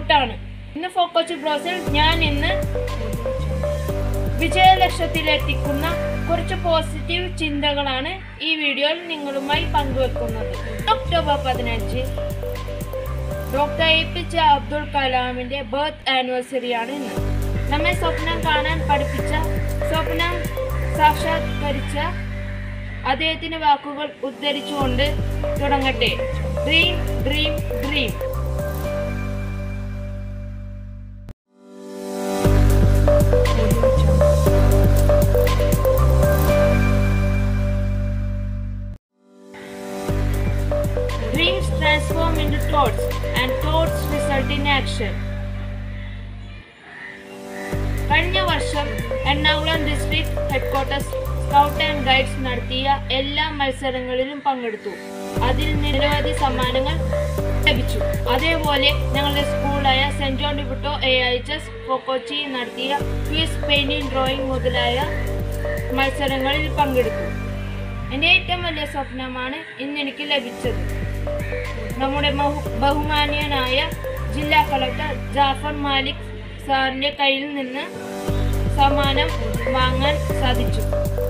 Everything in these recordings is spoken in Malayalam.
ഡൗട്ടാണ് ഇന്ന് ഫോക്കോച്ച് ബ്രോസിൽ ഞാൻ ഇന്ന് വിജയലക്ഷ്യത്തിലെത്തിക്കുന്ന കുറച്ച് പോസിറ്റീവ് ചിന്തകളാണ് ഈ വീഡിയോയിൽ നിങ്ങളുമായി പങ്കുവെക്കുന്നത് ഒക്ടോബർ പതിനഞ്ച് doctor A P J Abdul കലാമിന്റെ ബർത്ത് ആനിവേഴ്സറിയാണ് ഇന്ന് നമ്മെ സ്വപ്നം കാണാൻ പഠിപ്പിച്ച സ്വപ്നം സാക്ഷാത്കരിച്ച അദ്ദേഹത്തിന്റെ വാക്കുകൾ ഉദ്ധരിച്ചുകൊണ്ട് തുടങ്ങട്ടെ dream dream dream Dreams transform into thoughts, and thoughts result in action. കഴിഞ്ഞ വർഷം Ernakulam district headquarters scout and guides നടത്തിയ എല്ലാ മത്സരങ്ങളിലും പങ്കെടുത്തു അതിൽ നിരവധി സമ്മാനങ്ങൾ ലഭിച്ചു അതേപോലെ ഞങ്ങളുടെ സ്കൂളായ saint John de Britto A H S Kochi നടത്തിയ ക്വിസ് പെയിന്റിംഗ് ഡ്രോയിങ് മുതലായ മത്സരങ്ങളിൽ പങ്കെടുത്തു എൻ്റെ ഏറ്റവും വലിയ സ്വപ്നമാണ് ഇന്ന് എനിക്ക് ലഭിച്ചത് നമ്മുടെ ബഹു- ബഹുമാനീയനായ ജില്ലാ കളക്ടർ ജാഫർ മാലിക് സാറിന്റെ കയ്യിൽ നിന്ന് സമ്മാനം വാങ്ങാൻ സാധിച്ചു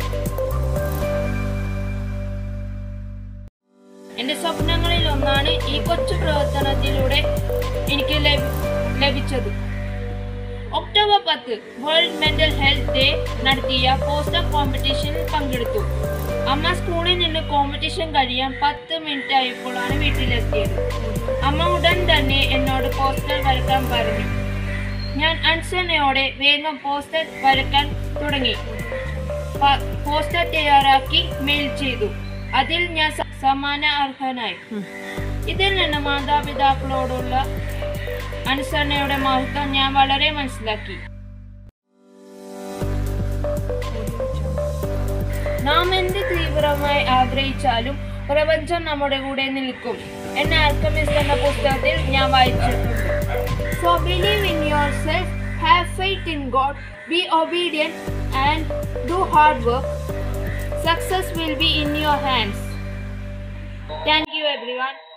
എൻ്റെ സ്വപ്നങ്ങളിൽ ഒന്നാണ് ഈ കൊച്ചു പ്രവർത്തനത്തിലൂടെ എനിക്ക് ലഭി- ലഭിച്ചത് ഒക്ടോബർ പത്ത് വേൾഡ് മെന്റൽ ഹെൽത്ത് ഡേ നടത്തിയ പോസ്റ്റർ കോമ്പറ്റീഷനിൽ പങ്കെടുത്തു അമ്മ സ്കൂളിൽ നിന്ന് കോമ്പറ്റീഷൻ കഴിയാൻ പത്ത് മിനിറ്റ് ആയപ്പോഴാണ് വീട്ടിലെത്തിയത് അമ്മ ഉടൻ തന്നെ എന്നോട് പോസ്റ്റർ വരക്കാൻ പറഞ്ഞു ഞാൻ അൻസനയോടെ വേഗം പോസ്റ്റർ വരക്കാൻ തുടങ്ങി പ- പോസ്റ്റർ തയ്യാറാക്കി മെയിൽ ചെയ്തു അതിൽ ഞാൻ സ- സമ്മാന അർഹനായി ഇതിൽ നിന്ന് മാതാപിതാക്കളോടുള്ള അനുസരണയുടെ മഹത്വം ഞാൻ വളരെ മനസ്സിലാക്കി നാം എന്ത് തീവ്രമായി ആഗ്രഹിച്ചാലും പ്രപഞ്ചം നമ്മുടെ കൂടെ നിൽക്കും എന്ന ആൽക്കമിസ്റ്റ് എന്ന പുസ്തകത്തിൽ ഞാൻ വായിച്ചിട്ടുണ്ട് so believe in yourself have faith in God be obedient and do hard work success will be in your hands thank you every one